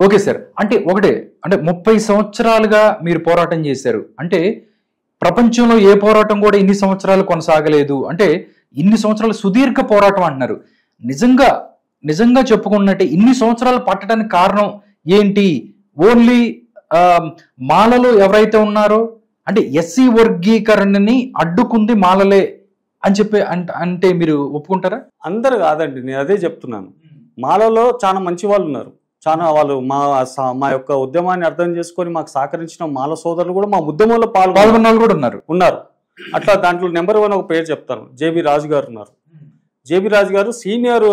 Okay sir అంటే ఒకటే అంటే ముప్పై సంవత్సరాలుగా మీరు పోరాటం చేశారు అంటే ప్రపంచంలో ఏ పోరాటం కూడా ఇన్ని సంవత్సరాలు కొనసాగలేదు అంటే ఇన్ని సంవత్సరాలు సుదీర్ఘ పోరాటం అంటున్నారు నిజంగా నిజంగా చెప్పుకున్నట్టే ఇన్ని సంవత్సరాలు పట్టడానికి కారణం ఏంటి ఓన్లీ ఆ, మాలలో ఎవరైతే ఉన్నారో అంటే ఎస్సీ వర్గీకరణని అడ్డుకుంది మాలలే అని చెప్పి అంట- అంటే మీరు ఒప్పుకుంటారా అందరు కాదండి నేను అదే చెప్తున్నాను మాలలో చాలా మంచి వాళ్ళు ఉన్నారు చాలా వాళ్ళు మా స- మా యొక్క ఉద్యమాన్ని అర్థం చేసుకొని మాకు సహకరించిన మాల సోదరులు కూడా మా ఉద్యమంలో పాల్గొన్నారు పాల్గొన్న వాళ్ళు కూడా ఉన్నారు ఉన్నారు అట్లా దాంట్లో నెంబర్ వన్ ఒక పేరు చెప్తాను జేబి రాజు గారు ఉన్నారు జేబి రాజు గారు సీనియర్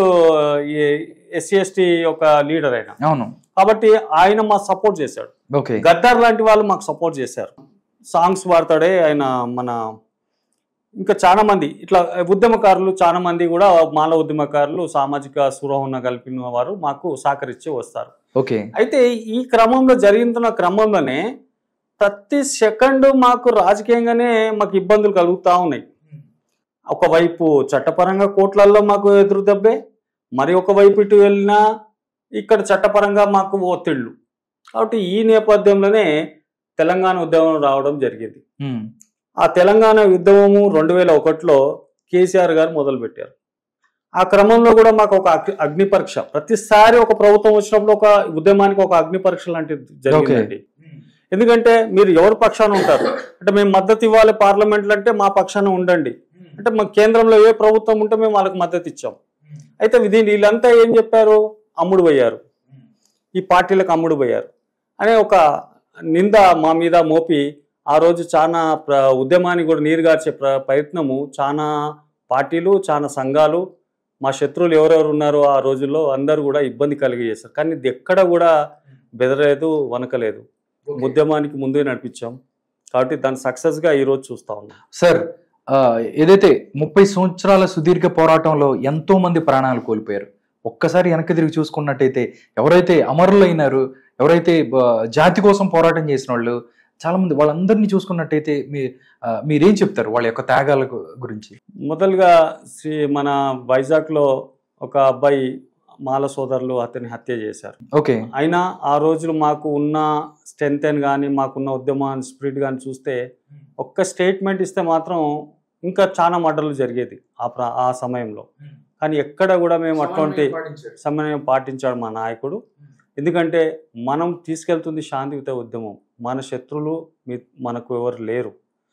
ఎస్సీ ఎస్టీ ఒక లీడర్ ఆయన అవును కాబట్టి ఆయన మా సపోర్ట్ చేశాడు ఓకే గద్దార్ లాంటి వాళ్ళు మాకు సపోర్ట్ చేశారు సాంగ్స్ పాడతాడే ఆయన మన ఇంకా చాలా మంది ఇట్లా ఉద్యమకారులు చాలా మంది కూడా మాల ఉద్యమకారులు సామాజిక సురోహణ కల్పిన వారు మాకు సహకరించి వస్తారు ఓకే అయితే ఈ క్రమంలో జరుగుతున్న క్రమంలోనే ప్రతి సెకండ్ మాకు రాజకీయంగానే మాకు ఇబ్బందులు కలుగుతూ ఉన్నాయి ఒకవైపు చట్టపరంగా కోర్టులలో మాకు ఎదురు దెబ్బే మరి ఒకవైపు ఇటు వెళ్ళినా ఇక్కడ చట్టపరంగా మాకు ఒత్తిళ్ళు కాబట్టి ఈ నేపథ్యంలోనే తెలంగాణ ఉద్యమం రావడం జరిగింది ఉమ్. ఆ తెలంగాణ ఉద్యమము రెండు వేల ఒకటిలో కేసీఆర్ గారు మొదలుపెట్టారు ఆ క్రమంలో కూడా మాకు ఒక అగ్ని- అగ్ని పరీక్ష ప్రతిసారి ఒక ప్రభుత్వం వచ్చినప్పుడు ఒక ఉద్యమానికి ఒక అగ్ని పరీక్ష లాంటిది జరిగిందండి ఎందుకంటే మీరు ఎవరి పక్షాన ఉంటారు అంటే మేము మద్దతు ఇవ్వాలి పార్లమెంట్లో అంటే మా పక్షాన ఉండండి అంటే మా కేంద్రంలో ఏ ప్రభుత్వం ఉంటే మేము వాళ్ళకి మద్దతు ఇచ్చాం అయితే దీని వీళ్ళంతా ఏం చెప్పారు అమ్ముడు పోయారు ఈ పార్టీలకు అమ్ముడు పోయారు అనే ఒక నింద మా మీద మోపి ఆ రోజు చాలా ప్ర ఉద్యమానికి కూడా నీరుగార్చే ప్ర ప్రయత్నము చాలా పార్టీలు చాలా సంఘాలు మా శత్రువులు ఎవరెవరు ఉన్నారో ఆ రోజుల్లో అందరూ కూడా ఇబ్బంది కలిగజేశారు కానీ ఇది ఎక్కడ కూడా బెదరలేదు వనకలేదు ఉద్యమానికి ముందే నడిపించాం కాబట్టి దాన్ని సక్సెస్గా ఈరోజు చూస్తా ఉన్నాం సార్ ఆ, ఏదైతే ముప్పై సంవత్సరాల సుదీర్ఘ పోరాటంలో ఎంతో మంది ప్రాణాలు కోల్పోయారు ఒక్కసారి వెనక్కి తిరిగి చూసుకున్నట్టయితే ఎవరైతే అమరులైనారు ఎవరైతే బ- జాతి కోసం పోరాటం చేసిన వాళ్ళు చాలా మంది వాళ్ళందరినీ చూసుకున్నట్టయితే మీ ఆ, మీరేం చెప్తారు వాళ్ళ యొక్క త్యాగాల గు- గురించి మొదలుగా శ్రీ మన వైజాగ్లో ఒక అబ్బాయి మాల సోదరులు అతన్ని హత్య చేశారు ఓకే అయినా ఆ రోజులు మాకు ఉన్న స్ట్రెంత్ అని కానీ మాకున్న ఉద్యమాన్ని స్పిరిట్ కానీ చూస్తే ఒక్క స్టేట్మెంట్ ఇస్తే మాత్రం ఇంకా చాలా మర్డర్లు జరిగేది ఆ ప్రా ఆ సమయంలో కానీ ఎక్కడ కూడా మేము అటువంటి సమన్వయం పాటించాడు మా నాయకుడు ఎందుకంటే మనం తీసుకెళ్తుంది శాంతియుత ఉద్యమం మన శత్రులు మీ- మనకు ఎవరు లేరు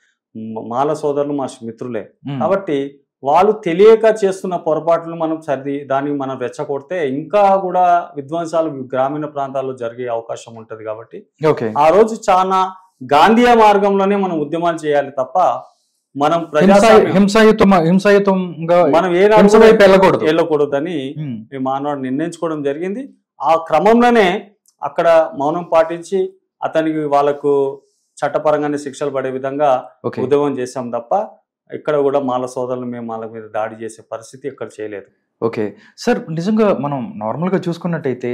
మ- మాల సోదరులు మా మిత్రులే ఉమ్. కాబట్టి వాళ్ళు తెలియక చేస్తున్న పొరపాట్లను మనం సర్ది దానికి మనం రెచ్చగొడితే ఇంకా కూడా విధ్వంసాలు గ్రామీణ ప్రాంతాల్లో జరిగే అవకాశం ఉంటుంది కాబట్టి ఓకే ఆ రోజు చాలా గాంధీయ మార్గంలోనే మనం ఉద్యమాలు చేయాలి తప్ప మనం హింసా- ప్రజాస్వామ్యం హింసాయుతం హింసాయుతంగా మనం ఏనాడు హింస వైపు వెళ్ళకూడదు వెళ్ళకూడదని ఉమ్. ఈ మానవుడు నిర్ణయించుకోవడం జరిగింది ఆ క్రమంలోనే అక్కడ మౌనం పాటించి అతనికి వాళ్ళకు చట్టపరంగానే శిక్షలు పడే విధంగా ఓకే ఉద్యమం చేశాం తప్ప ఇక్కడ కూడా మాల సోదరులు మేము వాళ్ళ మీద దాడి చేసే పరిస్థితి ఇక్కడ చేయలేదు ఓకే సార్ నిజంగా మనం నార్మల్గా చూసుకున్నట్టయితే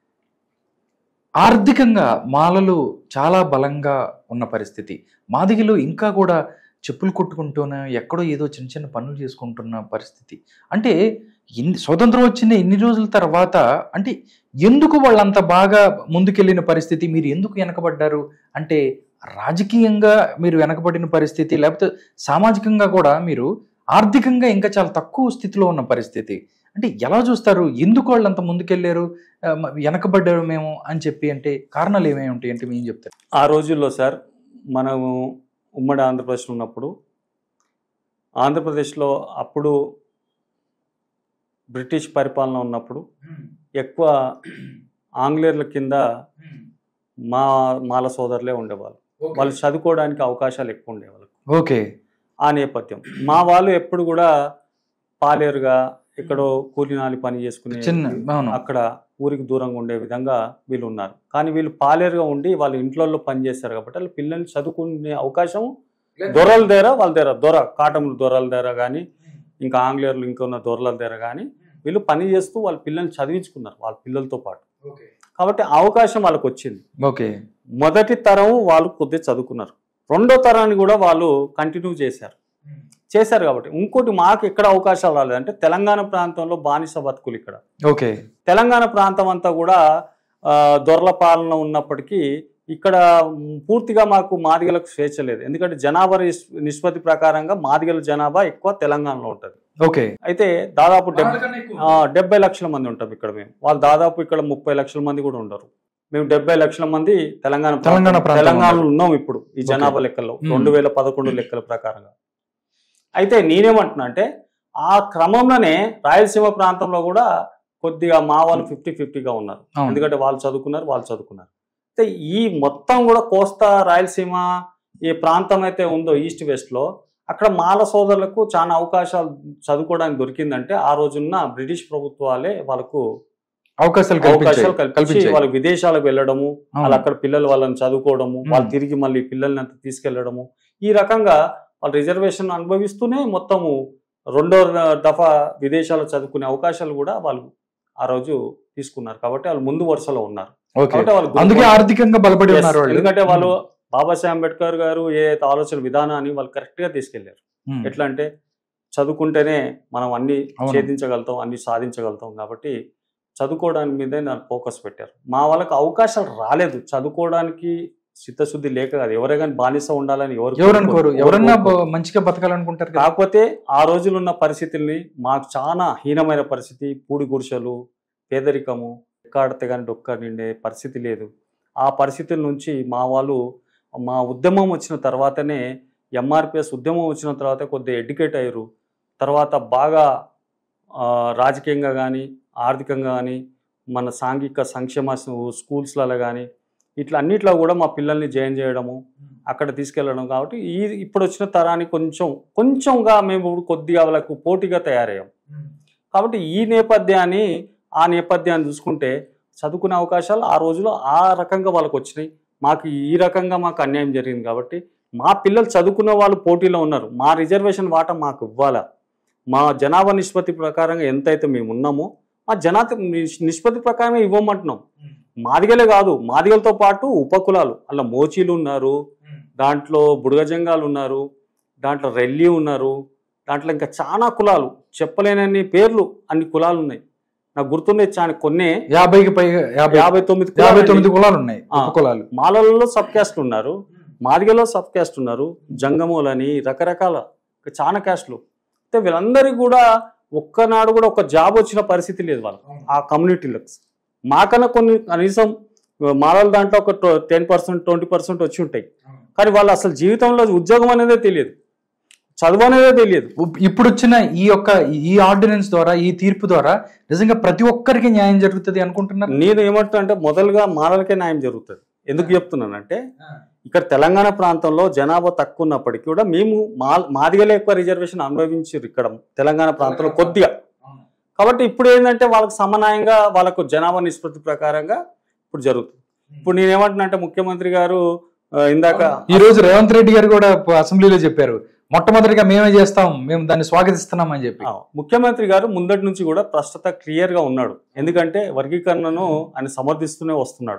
ఆర్థికంగా మాలలు చాలా బలంగా ఉన్న పరిస్థితి మాదిగలు ఇంకా కూడా చెప్పులు కొట్టుకుంటూనే ఎక్కడో ఏదో చిన్న చిన్న పనులు చేసుకుంటున్న పరిస్థితి అంటే ఇన్ని స్వతంత్రం వచ్చిన ఇన్ని రోజుల తర్వాత అంటే ఎందుకు వాళ్ళంత బాగా ముందుకెళ్ళిన పరిస్థితి మీరు ఎందుకు వెనకబడ్డారు అంటే రాజకీయంగా మీరు వెనకబడిన పరిస్థితి లేకపోతే సామాజికంగా కూడా మీరు ఆర్థికంగా ఇంకా చాలా తక్కువ స్థితిలో ఉన్న పరిస్థితి అంటే ఎలా చూస్తారు ఎందుకు వాళ్ళు అంత ముందుకెళ్ళారు ఆ, మ- వెనకబడ్డారు మేము అని చెప్పి అంటే కారణాలు ఏమేమి ఉంటాయి అంటే మేము చెప్తారు ఆ రోజుల్లో సార్ మనము ఉమ్మడి ఆంధ్రప్రదేశ్ ఉన్నప్పుడు ఆంధ్రప్రదేశ్లో అప్పుడు బ్రిటిష్ పరిపాలన ఉన్నప్పుడు ఎక్కువ ఆంగ్లేయుల కింద మా మాల సోదరులే ఉండేవాళ్ళు వాళ్ళు చదువుకోవడానికి అవకాశాలు ఎక్కువ ఉండేవాళ్ళు ఓకే ఆ నేపథ్యం మా వాళ్ళు ఎప్పుడు కూడా పాలేరుగా ఎక్కడో కూలినాలి పని చేసుకునే చిన్న అవును అక్కడ ఊరికి దూరంగా ఉండే విధంగా వీళ్ళు ఉన్నారు కానీ వీళ్ళు పాలేరుగా ఉండి వాళ్ళు ఇంట్లో పని చేస్తారు కాబట్టి వాళ్ళ పిల్లల్ని చదువుకునే అవకాశం దొరల దగ్గర వాళ్ళ దగ్గర దొర కాటములు దొరల దగ్గర కానీ ఇంకా ఆంగ్లేయులు ఇంకొన్న దొరల దగ్గర కానీ వీళ్ళు పని చేస్తూ వాళ్ళ పిల్లల్ని చదివించుకున్నారు వాళ్ళ పిల్లలతో పాటు కాబట్టి ఆ అవకాశం వాళ్ళకి వచ్చింది ఓకే మొదటి తరం వాళ్ళు కొద్దిగా చదువుకున్నారు రెండో తరాన్ని కూడా వాళ్ళు కంటిన్యూ చేశారు చేశారు కాబట్టి ఇంకోటి మాకు ఎక్కడ అవకాశాలు రాలేదంటే తెలంగాణ ప్రాంతంలో బానిస బతుకులు ఇక్కడ ఓకే తెలంగాణ ప్రాంతం అంతా కూడా ఆ, దొరల పాలన ఉన్నప్పటికీ ఇక్కడ మ్, పూర్తిగా మాకు మాదిగలకు స్వేచ్ఛ లేదు ఎందుకంటే జనాభా నిష్- నిష్పత్తి ప్రకారంగా మాదిగల జనాభా ఎక్కువ తెలంగాణలో ఉంటుంది ఓకే అయితే దాదాపు డెబ్ ఆ, డెబ్బై లక్షల మంది ఉంటాం ఇక్కడ మేము వాళ్ళు దాదాపు ఇక్కడ ముప్పై లక్షల మంది కూడా ఉండరు మేము డెబ్బై లక్షల మంది తెలంగాణ ప్రాంతం- తెలంగాణ ప్రాంతం తెలంగాణలో ఉన్నారు. ఉన్నాం ఇప్పుడు ఈ ఓకే. జనాభా లెక్కల్లో మ్మ్. రెండు వేల పదకొండు లెక్కల ప్రకారంగా అయితే నేనేమంటున్నా అంటే ఆ క్రమంలోనే రాయలసీమ ప్రాంతంలో కూడా కొద్దిగా మా వాళ్ళు ఫిఫ్టీ ఫిఫ్టీగా ఉన్నారు అవును. ఎందుకంటే వాళ్ళు చదువుకున్నారు వాళ్ళు చదువుకున్నారు అయితే ఈ మొత్తం కూడా కోస్తా రాయలసీమ ఏ ప్రాంతం అయితే ఉందో ఈస్ట్ వెస్ట్ లో అక్కడ మాల సోదరులకు చాలా అవకాశాలు చదువుకోవడానికి దొరికిందంటే ఆ రోజున్న బ్రిటిష్ ప్రభుత్వాలే వాళ్ళకు అవకాశాలు అవకాశాలు కల్పించాయి కల్పించి కల్పించాయి వాళ్ళ విదేశాలకు వెళ్ళడము అవును. వాళ్ళు అక్కడ పిల్లలు వాళ్ళని చదువుకోవడము మ్మ్. వాళ్ళు తిరిగి మళ్ళీ పిల్లల్ని అంతా తీసుకెళ్లడము ఈ రకంగా వాళ్ళు రిజర్వేషన్ అనుభవిస్తూనే మొత్తము రెండో దఫా విదేశాలు చదువుకునే అవకాశాలు కూడా వాళ్ళు ఆ రోజు తీసుకున్నారు కాబట్టి వాళ్ళు ముందు వరుసలో ఉన్నారు ఓకే కాబట్టి వాళ్ళు అందుకే ఆర్థికంగా బలపడి Yes, ఉన్నారు వాళ్ళు ఎందుకంటే వాళ్ళు బాబాసాహెబ్ అంబేద్కర్ గారు ఏ ఆలోచన విధానాన్ని వాళ్ళు కరెక్ట్ గా తీసుకెళ్లారు మ్మ్. ఎట్లా అంటే చదువుకుంటేనే మనం అన్ని అవును. ఛేదించగలుగుతాం అన్ని సాధించగలుగుతాం కాబట్టి చదువుకోవడానికి మీదే నాకు ఫోకస్ పెట్టారు మా వాళ్ళకి అవకాశాలు రాలేదు చదువుకోవడానికి చిత్తశుద్ధి లేక కాదు ఎవరే కానీ బానిస ఉండాలని ఎవరు ఎవరు అనుకోరు కోరుకోరు. ఎవరన్నా కోరుకోరు. బ- మంచిగా బతకాలనుకుంటారు కదా కాకపోతే ఆ రోజులు ఉన్న పరిస్థితుల్ని మాకు చాలా హీనమైన పరిస్థితి పూడి గుడిసెలు పేదరికము ఎక్కాడితే కానీ డొక్క నిండే పరిస్థితి లేదు ఆ పరిస్థితుల నుంచి మా వాళ్ళు మా ఉద్యమం వచ్చిన తర్వాతనే ఎంఆర్పిఎస్ ఉద్యమం వచ్చిన తర్వాత కొద్దిగా ఎడ్యుకేట్ అయ్యారు తర్వాత బాగా ఆ, రాజకీయంగా కానీ ఆర్థికంగా కానీ మన సాంఘిక సంక్షేమ స్కూల్స్లలో కానీ ఇట్లా అన్నిట్లో కూడా మా పిల్లల్ని జాయిన్ చేయడము అక్కడ తీసుకెళ్ళడం కాబట్టి ఈ ఇప్పుడు వచ్చిన తరానికి కొంచెం కొంచెంగా మేము ఇప్పుడు కొద్దిగా వాళ్ళకు పోటీగా తయారయ్యాం కాబట్టి ఈ నేపథ్యాన్ని ఆ నేపథ్యాన్ని చూసుకుంటే చదువుకునే అవకాశాలు ఆ రోజులో ఆ రకంగా వాళ్ళకి వచ్చినాయి మాకు ఈ రకంగా మాకు అన్యాయం జరిగింది కాబట్టి మా పిల్లలు చదువుకున్న వాళ్ళు పోటీలో ఉన్నారు మా రిజర్వేషన్ వాటా మాకు ఇవ్వాలా మా జనాభా నిష్పత్తి ప్రకారంగా ఎంతైతే మేము ఉన్నామో మా జనాభా నిష్పత్తి ప్రకారంగా ఇవ్వమంటున్నాం మాదిగలే కాదు మాదిగలతో పాటు ఉపకులాలు అలా మోచీలు ఉన్నారు దాంట్లో బుడగజంగాలు ఉన్నారు దాంట్లో రెల్లి ఉన్నారు దాంట్లో ఇంకా చాలా కులాలు చెప్పలేనన్ని పేర్లు అన్ని కులాలు ఉన్నాయి నాకు గుర్తున్నాయి చాలా కొన్నే యాభైకి పైగా యాభై యాభై తొమ్మిది యాభై కులాలు తొమ్మిది కులాలు ఉన్నాయి ఆ. ఉప కులాలు మాలలలో సబ్ క్యాస్ట్ ఉన్నారు మాదిగలో సబ్ క్యాస్ట్ ఉన్నారు జంగములని రకరకాల చాలా క్యాస్ట్లు అయితే వీళ్ళందరికీ కూడా ఒక్కనాడు కూడా ఒక జాబ్ వచ్చిన పరిస్థితి లేదు వాళ్ళు ఆ కమ్యూనిటీలకు మాకన్నా కొన్ని కనీసం మాలల దాంట్లో ఒక టెన్ పర్సెంట్ ట్వంటీ పర్సెంట్ వచ్చి ఉంటాయి కానీ వాళ్ళు అసలు జీవితంలో ఉద్యోగం అనేదే తెలియదు చదువు అనేదే తెలియదు ఉప్- ఇప్పుడు వచ్చిన ఈ యొక్క ఈ ఆర్డినెన్స్ ద్వారా ఈ తీర్పు ద్వారా నిజంగా ప్రతి ఒక్కరికి న్యాయం జరుగుతుంది అనుకుంటున్నారు నేను ఏమంటున్నా అంటే మొదలుగా మాలలకే న్యాయం జరుగుతుంది ఎందుకు చెప్తున్నానంటే ఇక్కడ తెలంగాణ ప్రాంతంలో జనాభా తక్కువ ఉన్నప్పటికీ కూడా మేము మా మాదిగలే ఎక్కువ రిజర్వేషన్ అనుభవించారు ఇక్కడ తెలంగాణ ప్రాంతంలో కొద్దిగా కాబట్టి ఇప్పుడు ఏంటంటే వాళ్ళకి సమన్వయంగా వాళ్ళకు జనాభా నిష్పత్తి ప్రకారంగా ఇప్పుడు జరుగుతుంది ఇప్పుడు నేను ఏమంటున్నా అంటే ముఖ్యమంత్రి గారు ఆ, ఇందాక ఈ రోజు రేవంత్ రెడ్డి గారు కూడా ప- అసెంబ్లీలో చెప్పారు మొట్టమొదటిగా మేమే చేస్తాం మేము దాన్ని స్వాగతిస్తున్నాం అని చెప్పి ఆ, ముఖ్యమంత్రి గారు ముందటి నుంచి కూడా ప్రస్తుత క్లియర్ గా ఉన్నాడు ఎందుకంటే వర్గీకరణను ఆయన సమర్థిస్తూనే వస్తున్నాడు